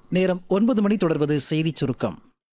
நேரம் ஒன்பது மணி தொடர்வது செய்திச் சுருக்கம்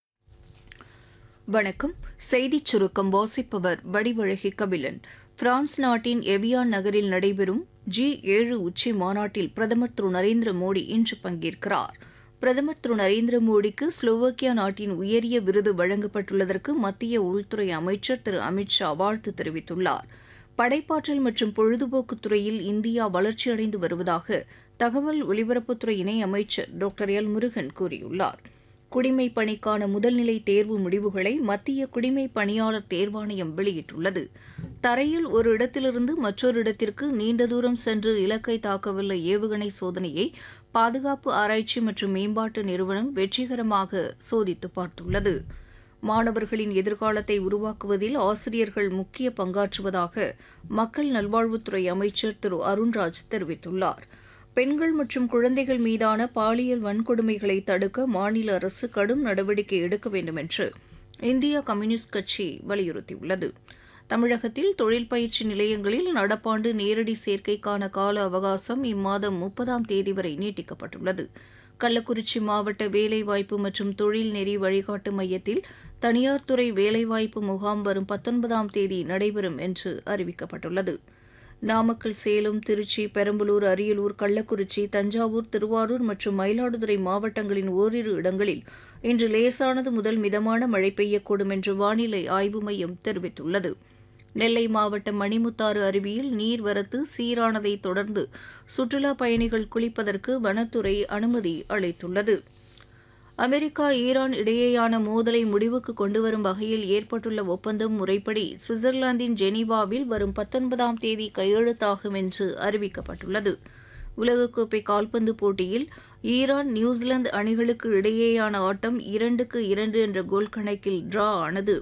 வணக்கம் செய்திச் சுருக்கம் வாசிப்பவர் வடிவழகி கபிலன் பிரான்ஸ் நாட்டின் எவியான் நகரில் நடைபெறும் ஜி ஏழு உச்சி மாநாட்டில் பிரதமர் திரு நரேந்திர மோடி இன்று பங்கேற்கிறார் பிரதமர் திரு நரேந்திர மோடிக்கு ஸ்லோவாக்கியா நாட்டின் உயரிய விருது வழங்கப்பட்டுள்ளதற்கு மத்திய உள்துறை அமைச்சர் திரு அமித் ஷா வாழ்த்து தெரிவித்துள்ளார் படைப்பாற்றல் மற்றும் பொழுதுபோக்குத் துறையில் இந்தியா வளர்ச்சியடைந்து வருவதாக தகவல் ஒலிபரப்புத்துறை இணை அமைச்சர் டாக்டர் எல் முருகன் கூறியுள்ளார் குடிமை பணிக்கான முதல்நிலை தேர்வு முடிவுகளை மத்திய குடிமை பணியாளர் தேர்வாணையம் வெளியிட்டுள்ளது தரையில் ஒரு இடத்திலிருந்து மற்றொரு இடத்திற்கு நீண்ட தூரம் சென்று இலக்கை தாக்கவல்ல ஏவுகணை சோதனையை பாதுகாப்பு ஆராய்ச்சி மற்றும் மேம்பாட்டு நிறுவனம் வெற்றிகரமாக சோதித்து பார்த்துள்ளது மாணவர்களின் எதிர்காலத்தை உருவாக்குவதில் ஆசிரியர்கள் முக்கிய பங்காற்றுவதாக மக்கள் நல்வாழ்வுத்துறை அமைச்சர் திரு அருண்ராஜ் தெரிவித்துள்ளார் பெண்கள் மற்றும் குழந்தைகள் மீதான பாலியல் வன்கொடுமைகளை தடுக்க மாநில அரசு கடும் நடவடிக்கை எடுக்க வேண்டும் என்று இந்திய கம்யூனிஸ்ட் கட்சி வலியுறுத்தியுள்ளது தமிழகத்தில் தொழில் பயிற்சி நிலையங்களில் நடப்பாண்டு நேரடி சேர்க்கைக்கான கால அவகாசம் இம்மாதம் முப்பதாம் தேதி வரை நீட்டிக்கப்பட்டுள்ளது கள்ளக்குறிச்சி மாவட்ட வேலைவாய்ப்பு மற்றும் தொழில் நெறி வழிகாட்டு மையத்தில் தனியார் துறை வேலைவாய்ப்பு முகாம் வரும் பத்தொன்பதாம் தேதி நடைபெறும் என்று அறிவிக்கப்பட்டுள்ளது நாமக்கல் சேலம் திருச்சி பெரம்பலூர் அரியலூர் கள்ளக்குறிச்சி தஞ்சாவூர் திருவாரூர் மற்றும் மயிலாடுதுறை மாவட்டங்களின் ஓரிரு இடங்களில் இன்று லேசானது முதல் மிதமான மழை பெய்யக்கூடும் என்று வானிலை ஆய்வு மையம் தெரிவித்துள்ளது நெல்லை மாவட்டம் மணிமுத்தாறு அருவியில் நீர்வரத்து சீரானதை தொடர்ந்து சுற்றுலா பயணிகள் குளிப்பதற்கு வனத்துறை அனுமதி அளித்துள்ளது அமெரிக்கா ஈரான் இடையேயான மோதலை முடிவுக்கு கொண்டுவரும் வகையில் ஏற்பட்டுள்ள ஒப்பந்தம் முறைப்படி சுவிட்சர்லாந்தின் ஜெனீவாவில் வரும் பத்தொன்பதாம் தேதி கையெழுத்தாகும் என்று அறிவிக்கப்பட்டுள்ளது உலகக்கோப்பை கால்பந்து போட்டியில் ஈரான் நியூசிலாந்து அணிகளுக்கு இடையேயான ஆட்டம் இரண்டுக்கு இரண்டு என்ற கோல் கணக்கில் டிரா ஆனது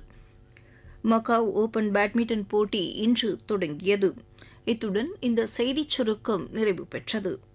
மக்காவ் ஓபன் பேட்மிண்டன் போட்டி இன்று தொடங்கியது இத்துடன் இந்த செய்திச் சுருக்கம் நிறைவு பெற்றது